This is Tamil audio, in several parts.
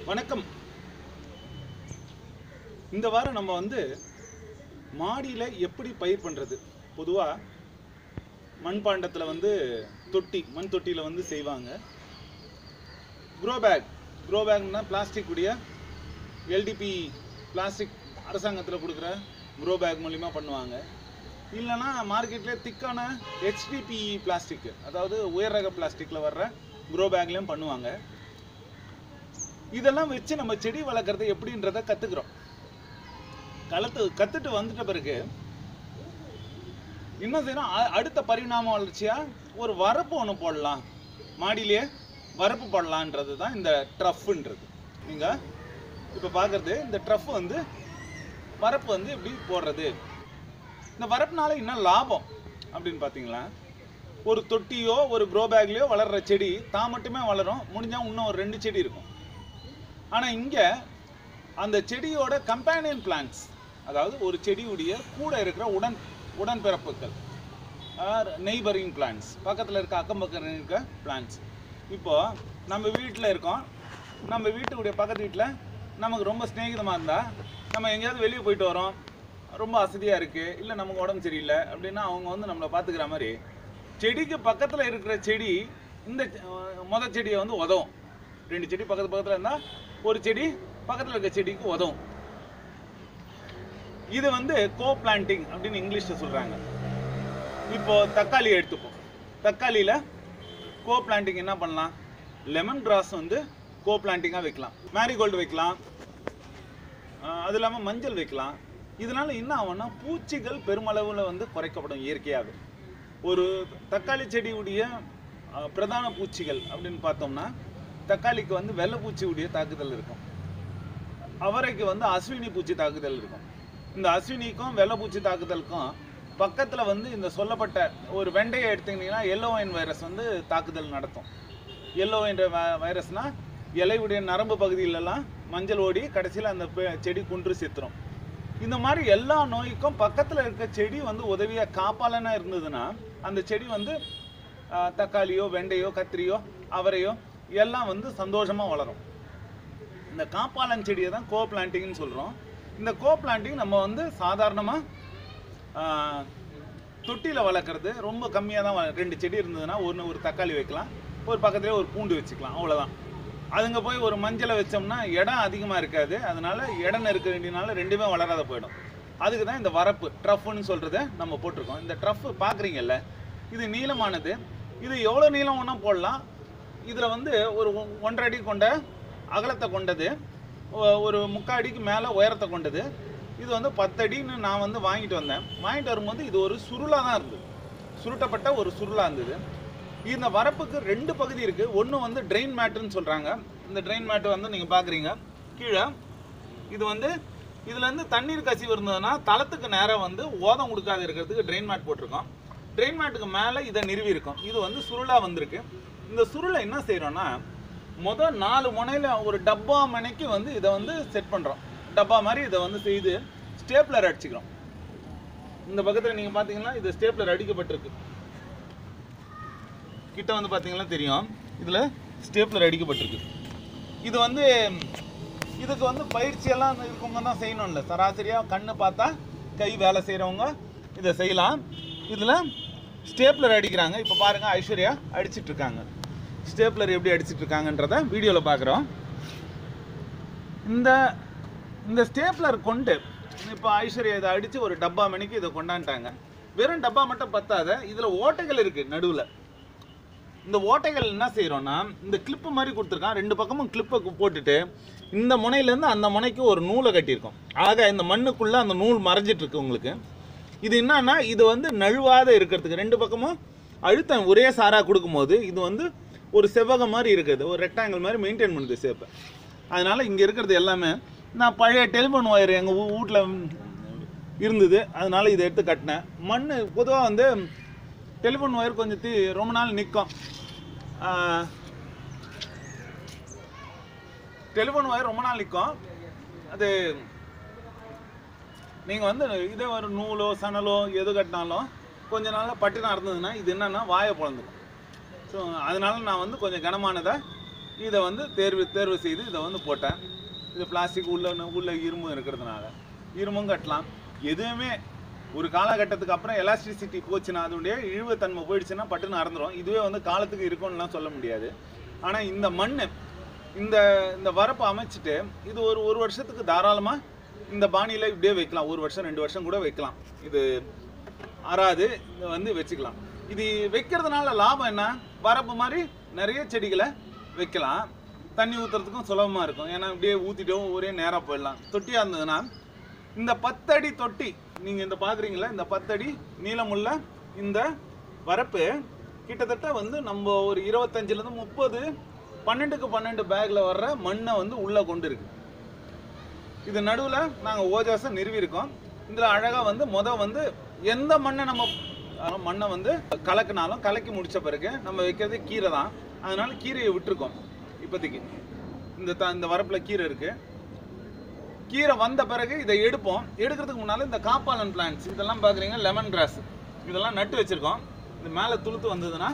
வணக்கம் இந்த வாரம் நம்ம வந்து மாடியில் எப்படி பயிர் பண்ணுறது பொதுவாக மண்பாண்டத்தில் வந்து தொட்டி மண் தொட்டியில் வந்து செய்வாங்க க்ரோ பேக் க்ரோ பேக்னா பிளாஸ்டிக் உடைய எல்டிபி பிளாஸ்டிக் அரசாங்கத்தில் கொடுக்குற க்ரோ பேக் மூலிமா பண்ணுவாங்க இல்லைன்னா மார்க்கெட்லேயே திக்கான ஹெச்டிபி பிளாஸ்டிக் அதாவது உயர் ரக பிளாஸ்டிக்கில் வர்ற க்ரோ பேக்லேயும் பண்ணுவாங்க இதெல்லாம் வச்சு நம்ம செடி வளர்க்குறது எப்படின்றத கற்றுக்குறோம் கலத்து கற்றுட்டு வந்துட்ட பிறகு என்ன செய்யணும் அ- அடுத்த பரிணாம வளர்ச்சியாக ஒரு வரப்பு ஒன்று போடலாம் மாடியிலேயே வரப்பு போடலான்றது தான் இந்த ட்ரஃப்ன்றது நீங்கள் இப்போ பார்க்குறது இந்த ட்ரஃப் வந்து வரப்பு வந்து எப்படி போடுறது இந்த வரப்புனால என்ன லாபம் அப்படின்னு பார்த்தீங்களா ஒரு தொட்டியோ ஒரு க்ரோ பேக்லேயோ வளர்கிற செடி தான் மட்டுமே வளரும் முடிஞ்சால் இன்னும் ஒரு ரெண்டு செடி இருக்கும் ஆனால் இங்கே அந்த செடியோட கம்பேனியன் பிளான்ஸ் அதாவது ஒரு செடியுடைய கூட இருக்கிற உடன் உடன்பிறப்புகள் நெய்பரிங் பிளான்ஸ் பக்கத்தில் இருக்க அக்கம் பக்கம் இருக்க பிளான்ஸ் இப்போ நம்ம வீட்டில் இருக்கோம் நம்ம வீட்டுடைய பக்கத்து வீட்டில் நமக்கு ரொம்ப சிநேகிதமாக இருந்தால் நம்ம எங்கேயாவது வெளியே போயிட்டு வரோம் ரொம்ப வசதியாக இருக்குது இல்லை நமக்கு உடம்பு சரியில்லை அப்படின்னா அவங்க வந்து நம்மளை பார்த்துக்கிற மாதிரி செடிக்கு பக்கத்தில் இருக்கிற செடி இந்த அஹ், மொத செடியை வந்து உதவும் ரெண்டு செடி பக்கத்து பக்கத்தில் இருந்தால் ஒரு செடி பக்கத்தில் இருக்க செடிக்கு உதவும் இது வந்து கோ பிளான்டிங் அப்படின்னு இங்கிலீஷில் சொல்கிறாங்க இப்போ தக்காளி எடுத்துப்போம் தக்காளியில் கோ பிளான்டிங் என்ன பண்ணலாம் லெமன் கிராஸ் வந்து கோ பிளான்டிங்காக வைக்கலாம் மேரிகோல்டு வைக்கலாம் ஆஹ் அது இல்லாமல் மஞ்சள் வைக்கலாம் இதனால என்ன ஆகும்னா பூச்சிகள் பெருமளவில் வந்து குறைக்கப்படும் இயற்கையாகவே ஒரு தக்காளி செடியுடைய ஆஹ் பிரதான பூச்சிகள் அப்படின்னு பார்த்தோம்னா தக்காளிக்கு வந்து வெள்ளை பூச்சியுடைய தாக்குதல் இருக்கும் அவரைக்கு வந்து அஸ்வினி பூச்சி தாக்குதல் இருக்கும் இந்த அஸ்வினிக்கும் வெள்ளை பூச்சி தாக்குதலுக்கும் பக்கத்தில் வந்து இந்த சொல்லப்பட்ட ஒரு வெண்டையை எடுத்தீங்கன்னா எல்லோ வைன் வைரஸ் வந்து தாக்குதல் நடத்தும் எல்லோ என்ற வைரஸ்னா இலையுடைய நரம்பு பகுதியிலலாம் மஞ்சள் ஓடி கடைசியில் அந்த பெ- செடி குன்று செத்துரும் இந்த மாதிரி எல்லா நோய்க்கும் பக்கத்தில் இருக்க செடி வந்து உதவியாக காப்பாளனா இருந்ததுன்னா அந்த செடி வந்து ஆஹ், தக்காளியோ வெண்டையோ கத்திரியோ அவரையோ எல்லாம் வந்து சந்தோஷமாக வளரும் இந்த காப்பாளன் செடியை தான் கோ பிளான்டிங்னு சொல்கிறோம் இந்த கோ பிளான்டிங் நம்ம வந்து சாதாரணமாக தொட்டியில் வளர்க்குறது ரொம்ப கம்மியாக தான் வள- ரெண்டு செடி இருந்ததுன்னா ஒன்று ஒரு தக்காளி வைக்கலாம் ஒரு பக்கத்துலேயே ஒரு பூண்டு வச்சுக்கலாம் அவ்வளோதான் அதுங்க போய் ஒரு மஞ்சளை வச்சோம்னா இடம் அதிகமாக இருக்காது அதனால இடம் இருக்க வேண்டியனால ரெண்டுமே வளராத போயிடும் அதுக்கு தான் இந்த வரப்பு ட்ரஃப்னு சொல்கிறத நம்ம போட்டிருக்கோம் இந்த ட்ரஃப் பார்க்குறீங்கல்ல இது நீளமானது இது எவ்வளோ நீளம் வேணால் போடலாம் இதில் வந்து ஒரு ஒ- ஒன்றரை அடி கொண்ட அகலத்தை கொண்டது ஒ- ஒரு முக்கால் அடிக்கு மேலே உயரத்தை கொண்டது இது வந்து பத்தடின்னு நான் வந்து வாங்கிட்டு வந்தேன் வாங்கிட்டு வரும்போது இது ஒரு சுருளாக தான் இருந்தது சுருட்டப்பட்ட ஒரு சுருளாக இருந்தது இந்த வரப்புக்கு ரெண்டு பகுதி இருக்குது ஒன்று வந்து ட்ரெயின் மேட்டுன்னு சொல்கிறாங்க இந்த ட்ரெயின் மேட்டு வந்து நீங்கள் பார்க்குறீங்க கீழே இது வந்து இதுலேருந்து தண்ணீர் கசிவு இருந்ததுன்னா தளத்துக்கு நேராக வந்து ஓதம் கொடுக்காத இருக்கிறதுக்கு ட்ரெயின் மேட் போட்டிருக்கோம் ட்ரெயின் மேட்டுக்கு மேலே இதை நிறுவி இருக்கும் இது வந்து சுருளாக வந்திருக்கு இந்த சுருளை என்ன செய்கிறோன்னா மொதல் நாலு முனையில் ஒரு டப்பா மனைக்கு வந்து இதை வந்து செட் பண்ணுறோம் டப்பா மாதிரி இதை வந்து செய்து ஸ்டேப்லர் அடிச்சுக்கிறோம் இந்த பக்கத்தில் நீங்கள் பார்த்தீங்கன்னா இது ஸ்டேப்லர் அடிக்கப்பட்டிருக்கு கிட்ட வந்து பார்த்தீங்கன்னா தெரியும் இதில் ஸ்டேப்லர் அடிக்கப்பட்டிருக்கு இது வந்து இதுக்கு வந்து பயிற்சியெல்லாம் இருக்கவங்க தான் செய்யணும்ல சராசரியாக கண்ணு பார்த்தா கை வேலை செய்கிறவங்க இதை செய்யலாம் இதில் ஸ்டேப்லர் அடிக்கிறாங்க இப்போ பாருங்கள் ஐஸ்வர்யா அடிச்சிட்டு இருக்காங்க ஸ்டேப்லர் எப்படி அடிச்சிட்டு இருக்காங்கன்றத வீடியோவில் பார்க்குறோம் இந்த இந்த ஸ்டேப்லர் கொண்டு இப்போ ஐஸ்வர்யா இதை அடித்து ஒரு டப்பா மணிக்கு இதை கொண்டாந்துட்டாங்க வெறும் டப்பா மட்டும் பத்தாத இதில் ஓட்டைகள் இருக்குது நடுவில் இந்த ஓட்டைகள் என்ன செய்கிறோன்னா இந்த கிளிப்பு மாதிரி கொடுத்துருக்கான் ரெண்டு பக்கமும் கிளிப்பை போட்டுட்டு இந்த முனையிலேருந்து அந்த முனைக்கு ஒரு நூலை கட்டியிருக்கோம் ஆக இந்த மண்ணுக்குள்ளே அந்த நூல் மறைஞ்சிட்டு இருக்கு உங்களுக்கு இது என்னன்னா இது வந்து நழுவாத இருக்கிறதுக்கு ரெண்டு பக்கமும் அழுத்தம் ஒரே சாராக கொடுக்கும்போது இது வந்து ஒரு செவ்வகம் மாதிரி இருக்குது ஒரு ரெக்டாங்கிள் மாதிரி மெயின்டைன் பண்ணுது சேப்பை அதனால் இங்கே இருக்கிறது எல்லாமே நான் பழைய டெலிஃபோன் ஒயர் எங்கள் வீட்டில் இருந்தது அதனால இதை எடுத்து கட்டினேன் மண் பொதுவாக வந்து டெலிஃபோன் ஒயர் கொஞ்சம் தீ ரொம்ப நாள் நிற்கும் டெலிஃபோன் ஒயர் ரொம்ப நாள் நிற்கும் அது நீங்கள் வந்து இதே ஒரு நூலோ சணலோ எது கட்டினாலும் கொஞ்ச நாளில் பட்டினம் இருந்ததுன்னா இது என்னன்னா வாயை பிளந்துடும் ஸோ அதனால நான் வந்து கொஞ்சம் கனமானதை இதை வந்து தேர்வு தேர்வு செய்து இதை வந்து போட்டேன் இது பிளாஸ்டிக் உள்ள உள்ள இரும்பு இருக்கிறதுனால இரும்பும் கட்டலாம் எதுவுமே ஒரு காலகட்டத்துக்கு அப்புறம் எலாஸ்டிசிட்டி போச்சுன்னா அதனுடைய இழுவத்தன்மை போயிடுச்சுன்னா பட்டுன்னு அறந்துடும் இதுவே வந்து காலத்துக்கு இருக்கும்னுலாம் சொல்ல முடியாது ஆனால் இந்த மண் இந்த இந்த வரப்பை அமைச்சிட்டு இது ஒரு ஒரு வருஷத்துக்கு தாராளமாக இந்த பாணியில் இப்படியே வைக்கலாம் ஒரு வருஷம் ரெண்டு வருஷம் கூட வைக்கலாம் இது அறாது இதை வந்து வச்சுக்கலாம் இது வைக்கிறதுனால லாபம் என்ன வரப்பு மாதிரி நிறைய செடிகளை வைக்கலாம் தண்ணி ஊற்றுறதுக்கும் சுலபமாக இருக்கும் ஏன்னா இப்படியே ஊற்றிட்டோம் ஒரே நேராக போயிடலாம் தொட்டியாக இருந்ததுன்னா இந்த பத்தடி தொட்டி நீங்கள் இந்த பார்க்குறீங்களா இந்த பத்தடி நீளமுள்ள இந்த வரப்பு கிட்டத்தட்ட வந்து நம்ம ஒரு இருபத்தஞ்சிலேருந்து முப்பது பன்னெண்டுக்கு பன்னெண்டு பேக்கில் வர்ற மண்ணை வந்து உள்ளே கொண்டு இருக்கு இது நடுவில் நாங்கள் ஓஜாஸை நிறுவியிருக்கோம் இதில் அழகாக வந்து முத வந்து எந்த மண்ணை நம்ம அஹ், மண்ணை வந்து கலக்கினாலும் கலக்கி முடிச்ச பிறகு நம்ம வைக்கிறது கீரை தான் அதனால கீரையை விட்டுருக்கோம் இப்போதைக்கு இந்த த இந்த வரப்பில் கீரை இருக்குது கீரை வந்த பிறகு இதை எடுப்போம் எடுக்கிறதுக்கு முன்னால் இந்த காப்பாலன் பிளான்ட்ஸ் இதெல்லாம் பார்க்குறீங்க லெமன் கிராஸ் இதெல்லாம் நட்டு வச்சுருக்கோம் இது மேலே துளுத்து வந்ததுன்னா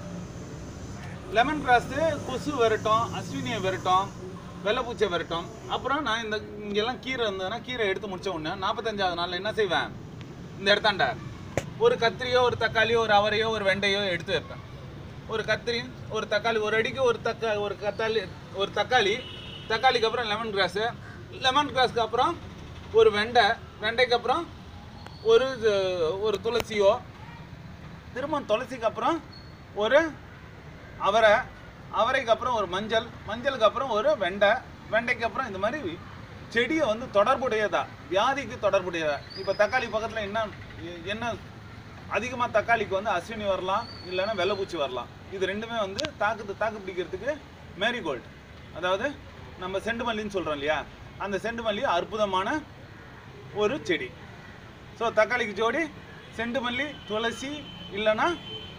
லெமன் கிராஸு கொசு விரட்டும் அஸ்வினியை விரட்டும் வெள்ளைப்பூச்சை விரட்டும் அப்புறம் நான் இந்த இங்கெல்லாம் கீரை இருந்ததுன்னா கீரை எடுத்து முடிச்ச உடனே நாற்பத்தஞ்சாவது நாளில் என்ன செய்வேன் இந்த இடத்தாண்ட ஒரு கத்திரியோ ஒரு தக்காளியோ ஒரு அவரையோ ஒரு வெண்டையோ எடுத்து வைப்பேன் ஒரு கத்திரி ஒரு தக்காளி ஒரு அடிக்கு ஒரு தக்கா ஒரு கத்தாளி ஒரு தக்காளி தக்காளிக்கு அப்புறம் லெமன் கிராஸு லெமன் கிராஸ்க்கு அப்புறம் ஒரு வெண்டை வெண்டைக்கு அப்புறம் ஒரு இது- ஒரு துளசியோ திரும்ப துளசிக்கு அப்புறம் ஒரு அவரை அவரைக்கு அப்புறம் ஒரு மஞ்சள் மஞ்சளுக்கு அப்புறம் ஒரு வெண்டை வெண்டைக்கு அப்புறம் இந்த மாதிரி செடியை வந்து தொடர்புடையதா வியாதிக்கு தொடர்புடையதா இப்போ தக்காளி பக்கத்தில் என்ன எ- என்ன அதிகமாக தக்காளிக்கு வந்து அஸ்வினி வரலாம் இல்லைன்னா வெள்ளைப்பூச்சி வரலாம் இது ரெண்டுமே வந்து தாக்கு தாக்கு பிடிக்கிறதுக்கு மேரிகோல்டு அதாவது நம்ம செண்டுமல்லின்னு சொல்கிறோம் இல்லையா அந்த செண்டுமல்லி அற்புதமான ஒரு செடி ஸோ தக்காளிக்கு ஜோடி செண்டுமல்லி துளசி இல்லைன்னா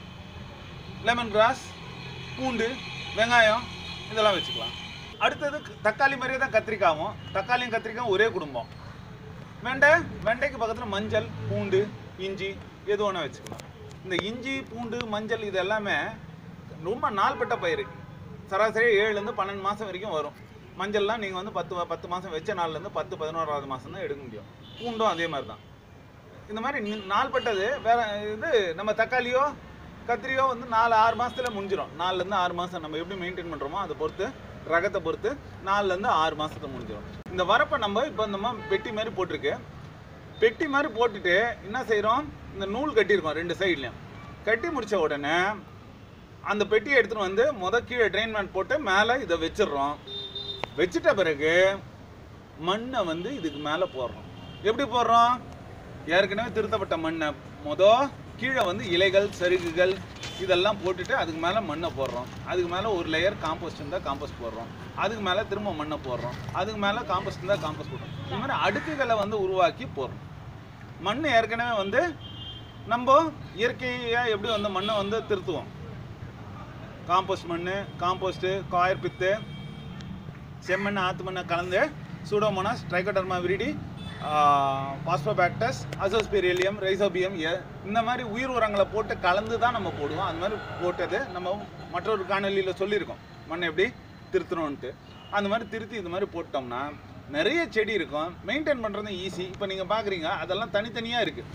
லெமன் கிராஸ் பூண்டு வெங்காயம் இதெல்லாம் வச்சுக்கலாம் அடுத்தது க- தக்காளி மாதிரியே தான் கத்திரிக்காவும் தக்காளியும் கத்திரிக்காயும் ஒரே குடும்பம் வெண்டை வெண்டைக்கு பக்கத்தில் மஞ்சள் பூண்டு இஞ்சி எது வேணால் வச்சுக்கலாம் இந்த இஞ்சி பூண்டு மஞ்சள் இது எல்லாமே ரொம்ப நாள்பட்ட பயிர் சராசரியாக ஏழுலேருந்து பன்னெண்டு மாதம் வரைக்கும் வரும் மஞ்சள்லாம் நீங்கள் வந்து பத்து வ- பத்து மாதம் வச்ச நாள்லேருந்து பத்து பதினோராவது மாதம் தான் எடுக்க முடியும் பூண்டும் அதே மாதிரி தான் இந்த மாதிரி நி- நாள்பட்டது வேற இது நம்ம தக்காளியோ கத்திரியோ வந்து நாலு ஆறு மாசத்துல முடிஞ்சிடும் நாலுலேருந்து ஆறு மாதம் நம்ம எப்படி மெயின்டைன் பண்ணுறோமோ அதை பொறுத்து ரகத்தை பொறுத்து நாலுலேருந்து ஆறு மாசத்துல முடிஞ்சிடும் இந்த வரப்பை நம்ம இப்போ நம்ம பெட்டி மாதிரி போட்டிருக்கு பெட்டி மாதிரி போட்டுட்டு என்ன செய்கிறோம் இந்த நூல் கட்டியிருக்கோம் ரெண்டு சைட்லையும் கட்டி முடிச்ச உடனே அந்த பெட்டியை எடுத்துகிட்டு வந்து முத கீழே ட்ரெயின்மெண்ட் போட்டு மேலே இதை வச்சிடுறோம் வச்சிட்ட பிறகு மண்ணை வந்து இதுக்கு மேலே போடுறோம் எப்படி போடுறோம் ஏற்கனவே திருத்தப்பட்ட மண்ணை மொத கீழே வந்து இலைகள் சருகுகள் இதெல்லாம் போட்டுட்டு அதுக்கு மேலே மண்ணை போடுறோம் அதுக்கு மேலே ஒரு லேயர் காம்போஸ்ட் இருந்தால் காம்போஸ்ட் போடுறோம் அதுக்கு மேலே திரும்ப மண்ணை போடுறோம் அதுக்கு மேலே காம்போஸ்ட் இருந்தால் காம்போஸ்ட் போடுறோம் இந்த மாதிரி அடுக்குகளை வந்து உருவாக்கி போடுறோம் மண் ஏற்கனவே வந்து நம்ம இயற்கையாக எப்படி வந்து மண்ணை வந்து திருத்துவோம் காம்போஸ்ட் மண் காம்போஸ்ட்டு காயர் பித்து செம்மண் ஆத்து மண்ணை கலந்து Pseudomonas Trichoderma viride phosphobacteria Azospirillum Rhizobium இந்த மாதிரி உயிர் உரங்களை போட்டு கலந்து தான் நம்ம போடுவோம் அந்த மாதிரி போட்டது நம்ம மற்றொரு காணொலியில் சொல்லியிருக்கோம் மண்ணை எப்படி திருத்தணும்ன்ட்டு அந்த மாதிரி திருத்தி இது மாதிரி போட்டோம்னா நிறைய செடி இருக்கும் மெயின்டைன் பண்ணுறது ஈஸி இப்போ நீங்கள் பார்க்குறீங்க அதெல்லாம் தனித்தனியாக இருக்குது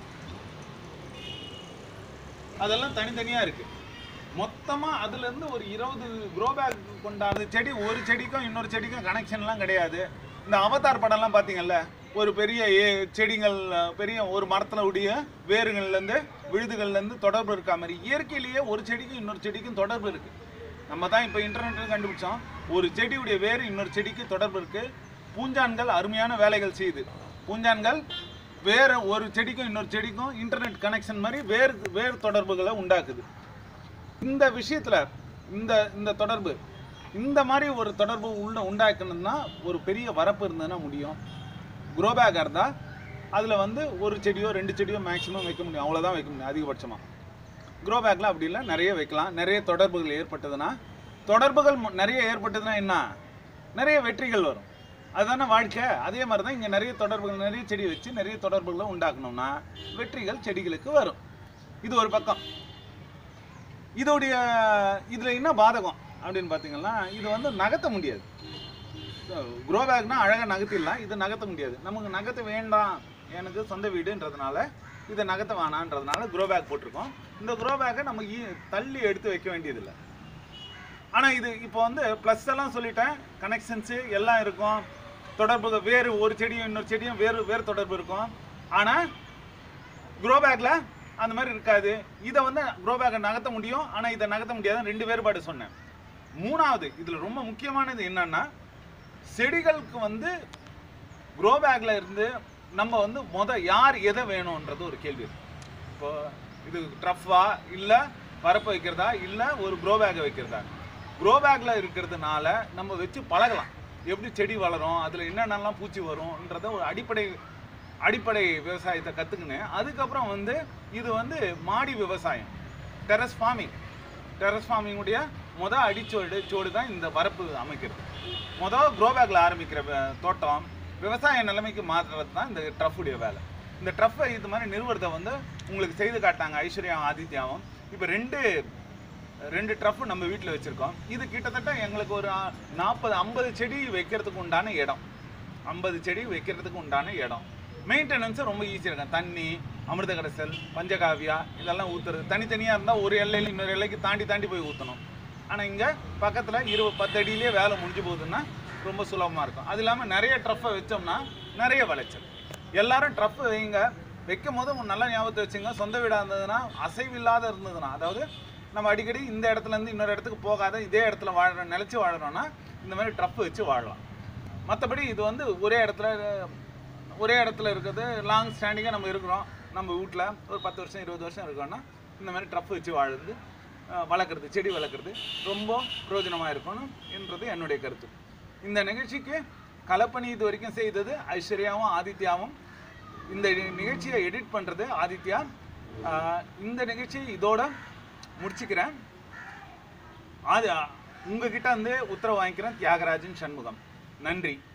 அதெல்லாம் தனித்தனியாக இருக்குது மொத்தமாக அதுலேருந்து ஒரு இருபது க்ரோ பேக் கொண்டாடுது செடி ஒரு செடிக்கும் இன்னொரு செடிக்கும் கனெக்ஷன்லாம் கிடையாது இந்த அவதார் படம்லாம் பார்த்தீங்கல்ல ஒரு பெரிய ஏ- செடிகள் அஹ், பெரிய ஒரு மரத்தில் உடைய வேருங்கள்லேருந்து விழுதுகள்லேருந்து தொடர்பு இருக்கா மாதிரி இயற்கையிலேயே ஒரு செடிக்கும் இன்னொரு செடிக்கும் தொடர்பு இருக்குது நம்ம தான் இப்போ இன்டர்நெட்டில் கண்டுபிடிச்சோம் ஒரு செடியுடைய வேர் இன்னொரு செடிக்கு தொடர்பு இருக்குது பூஞ்சான்கள் அருமையான வேலைகள் செய்யுது பூஞ்சான்கள் வேற ஒரு செடிக்கும் இன்னொரு செடிக்கும் இன்டர்நெட் கனெக்ஷன் மாதிரி வேர் வேர் தொடர்புகளை உண்டாக்குது இந்த விஷயத்துல இந்த இந்த தொடர்பு இந்த மாதிரி ஒரு தொடர்பு உள்ள உண்டாக்கணும்னா ஒரு பெரிய வரப்பு இருந்ததுன்னா முடியும் க்ரோ பேக்காக இருந்தால் அதில் வந்து ஒரு செடியோ ரெண்டு செடியோ மேக்ஸிமம் வைக்க முடியும் அவ்வளோதான் வைக்க முடியும் அதிகபட்சமாக க்ரோ பேக்கில் அப்படி இல்லை நிறைய வைக்கலாம் நிறைய தொடர்புகள் ஏற்பட்டதுன்னா தொடர்புகள் மு- நிறைய ஏற்பட்டதுன்னா என்ன நிறைய வெற்றிகள் வரும் அதுதானே வாழ்க்கை அதே மாதிரி தான் இங்கே நிறைய தொடர்புகள் நிறைய செடி வச்சு நிறைய தொடர்புகளை உண்டாக்கணும்னா வெற்றிகள் செடிகளுக்கு வரும் இது ஒரு பக்கம் இதோடைய இதில் என்ன பாதகம் அப்படின்னு பார்த்தீங்கன்னா இது வந்து நகர்த்த முடியாது க்ரோ பேக்னா அழகாக நகர்த்திடலாம் இது நகர்த்த முடியாது நமக்கு நகர்த்த வேண்டாம் எனக்கு சொந்த வீடுன்றதுனால இதை நகர்த்த வேணான்றதுனால க்ரோ பேக் போட்டிருக்கோம் இந்த க்ரோ பேக்கை நம்ம ஈ- தள்ளி எடுத்து வைக்க வேண்டியதில்லை ஆனால் இது இப்போ வந்து ப்ளஸ் எல்லாம் சொல்லிட்டேன் கனெக்ஷன்ஸு எல்லாம் இருக்கும் தொடர்பு வேறு ஒரு செடியும் இன்னொரு செடியும் வேறு வேறு தொடர்பு இருக்கும் ஆனால் க்ரோ பேக்கில் அந்த மாதிரி இருக்காது இதை வந்து க்ரோ பேக்கை நகர்த்த முடியும் ஆனால் இதை நகர்த்த முடியாது ரெண்டு வேறுபாடு சொன்னேன் மூணாவது இதில் ரொம்ப முக்கியமானது என்னன்னா செடிகளுக்கு வந்து க்ரோ பேக்கில் இருந்து நம்ம வந்து முத யார் எதை வேணுன்றது ஒரு கேள்வி இருக்கு. இப்போ இது ட்ரஃபா இல்லை வரப்பு வைக்கிறதா இல்லை ஒரு க்ரோ பேக்கை வைக்கிறதா க்ரோ பேக்கில் இருக்கிறதுனால நம்ம வச்சு பழகலாம் எப்படி செடி வளரும் அதில் என்னென்னலாம் பூச்சி வரும்ன்றத ஒரு அடிப்படை அடிப்படை விவசாயத்தை கற்றுக்கின்னு அதுக்கப்புறம் வந்து இது வந்து மாடி விவசாயம் டெரஸ் ஃபார்மிங் டெரஸ் ஃபார்மிங்குடைய முத அடிச்சோடு சோடு தான் இந்த வரப்பு அமைக்கிறது மொதல் க்ரோ பேக்கில் ஆரம்பிக்கிற வே- தோட்டம் விவசாய நிலைமைக்கு மாற்றுறது தான் இந்த ட்ரஃபுடைய வேலை இந்த ட்ரஃப்பை இது மாதிரி நிறுவனத்தை வந்து உங்களுக்கு செய்து காட்டாங்க ஐஸ்வர்யா ஆதித்யாவும் இப்போ ரெண்டு ரெண்டு ட்ரஃப் நம்ம வீட்டில் வச்சுருக்கோம் இது கிட்டத்தட்ட எங்களுக்கு ஒரு நாற்பது ஐம்பது செடி வைக்கிறதுக்கு உண்டான இடம் ஐம்பது செடி வைக்கிறதுக்கு உண்டான இடம் மெயின்டெனன்ஸும் ரொம்ப ஈஸியாக இருக்கும் தண்ணி அமிர்த கடைசல் பஞ்சகாவியா இதெல்லாம் ஊற்றுறது தனித்தனியாக இருந்தால் ஒரு எல்லையில் இன்னொரு எல்லைக்கு தாண்டி தாண்டி போய் ஊற்றணும் ஆனால் இங்கே பக்கத்தில் இருபது பத்து அடியிலே வேலை முடிஞ்சு போகுதுன்னா ரொம்ப சுலபமாக இருக்கும் அது இல்லாமல் நிறைய ட்ரஃப்பை வச்சோம்னா நிறைய விளைச்சல் எல்லாரும் ட்ரஃப் வைங்க வைக்கும் போது உங்க நல்லா ஞாபகத்தை வச்சுங்க சொந்த வீடாக இருந்ததுன்னா அசைவில்லாத இருந்ததுன்னா அதாவது நம்ம அடிக்கடி இந்த இடத்துல இருந்து இன்னொரு இடத்துக்கு போகாத இதே இடத்துல வாழ நிலச்சி வாழறோம்னா இந்த மாதிரி ட்ரஃப் வச்சு வாழலாம் மற்றபடி இது வந்து ஒரே இடத்துல ஒரே இடத்துல இருக்கிறது லாங் ஸ்டாண்டிங்காக நம்ம இருக்கிறோம் நம்ம வீட்டில் ஒரு பத்து வருஷம் இருபது வருஷம் இருக்கோம்னா இந்த மாதிரி ட்ரஃப் வச்சு வாழுறது அஹ், வளர்க்குறது செடி வளர்க்குறது ரொம்ப பிரயோஜனமாக இருக்கணும் என்றது என்னுடைய கருத்து இந்த நிகழ்ச்சிக்கு கலப்பணி இது வரைக்கும் செய்தது ஐஸ்வர்யாவும் ஆதித்யாவும் இந்த நிகழ்ச்சியை எடிட் பண்ணுறது ஆதித்யா அஹ், இந்த நிகழ்ச்சியை இதோட முடிச்சுக்கிறேன் அது உங்ககிட்ட வந்து உத்தரவு வாங்கிக்கிறேன் தியாகராஜன் சண்முகம் நன்றி